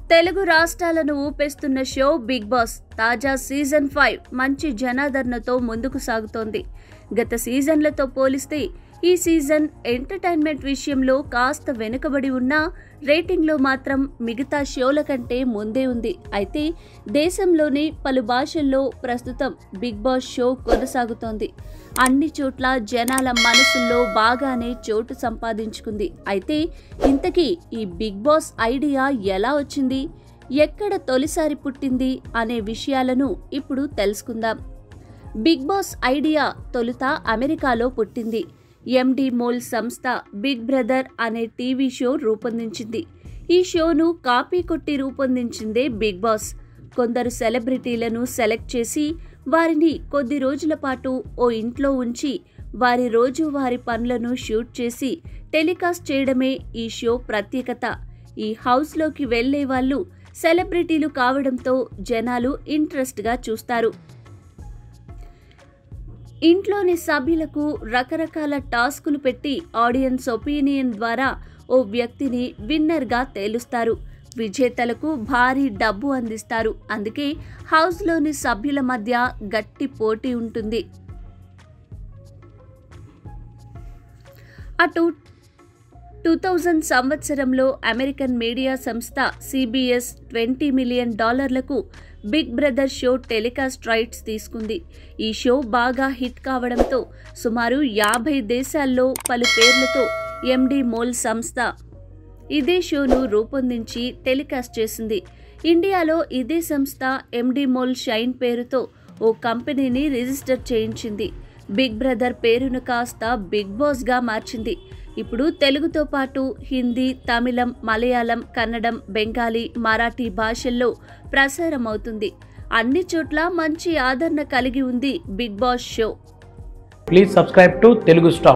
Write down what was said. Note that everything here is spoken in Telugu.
తెలుగు రాష్ట్రాలను ఊపేస్తున్న షో బిగ్ బాస్ తాజా సీజన్ ఫైవ్ మంచి జనాదరణతో ముందుకు సాగుతోంది గత సీజన్లతో పోలిస్తే ఈ సీజన్ ఎంటర్టైన్మెంట్ విషయంలో కాస్త వెనుకబడి ఉన్నా రేటింగ్లో మాత్రం మిగతా షోల కంటే ముందే ఉంది అయితే దేశంలోని పలు భాషల్లో ప్రస్తుతం బిగ్ బాస్ షో కొనసాగుతోంది అన్ని చోట్ల జనాల మనసుల్లో బాగానే చోటు సంపాదించుకుంది అయితే ఇంతకీ ఈ బిగ్ బాస్ ఐడియా ఎలా వచ్చింది ఎక్కడ తొలిసారి పుట్టింది అనే విషయాలను ఇప్పుడు తెలుసుకుందాం బిగ్ బాస్ ఐడియా తొలుత అమెరికాలో పుట్టింది ఎండి మోల్ సంస్థ బిగ్ బ్రదర్ అనే టీవీ షో రూపొందించింది ఈ షోను కాపీ కొట్టి రూపొందించిందే బిగ్ బాస్ కొందరు సెలబ్రిటీలను సెలెక్ట్ చేసి వారిని కొద్ది రోజుల పాటు ఓ ఇంట్లో ఉంచి వారి రోజువారి పనులను షూట్ చేసి టెలికాస్ట్ చేయడమే ఈ షో ప్రత్యేకత ఈ హౌస్లోకి వెళ్లే వాళ్ళు సెలబ్రిటీలు కావడంతో జనాలు ఇంట్రెస్ట్గా చూస్తారు ఇంట్లోని సభ్యులకు రకరకాల టాస్కులు పెట్టి ఆడియన్స్ ఒపీనియన్ ద్వారా ఓ వ్యక్తిని విన్నర్గా తేలుస్తారు విజేతలకు భారీ డబ్బు అందిస్తారు అందుకే హౌస్లోని సభ్యుల మధ్య గట్టి పోటీ ఉంటుంది అటు టూ థౌజండ్ సంవత్సరంలో అమెరికన్ మీడియా సంస్థ సిబిఎస్ ట్వంటీ మిలియన్ డాలర్లకు Big Brother show telecast rights తీసుకుంది ఈ షో బాగా హిట్ కావడంతో సుమారు యాభై దేశాల్లో పలు పేర్లతో ఎండి మోల్ సంస్థ ఇదే షోను రూపొందించి టెలికాస్ట్ చేసింది ఇండియాలో ఇదే సంస్థ ఎండి మోల్ షైన్ పేరుతో ఓ కంపెనీని రిజిస్టర్ చేయించింది బిగ్ బ్రదర్ పేరును కాస్త బిగ్ బాస్గా మార్చింది ఇప్పుడు తెలుగుతో పాటు హిందీ తమిళం మలయాళం కన్నడం బెంగాలీ మరాఠీ భాషల్లో ప్రసారం అవుతుంది అన్ని చోట్ల మంచి ఆదరణ కలిగి ఉంది Big Boss show please subscribe to Telugu stop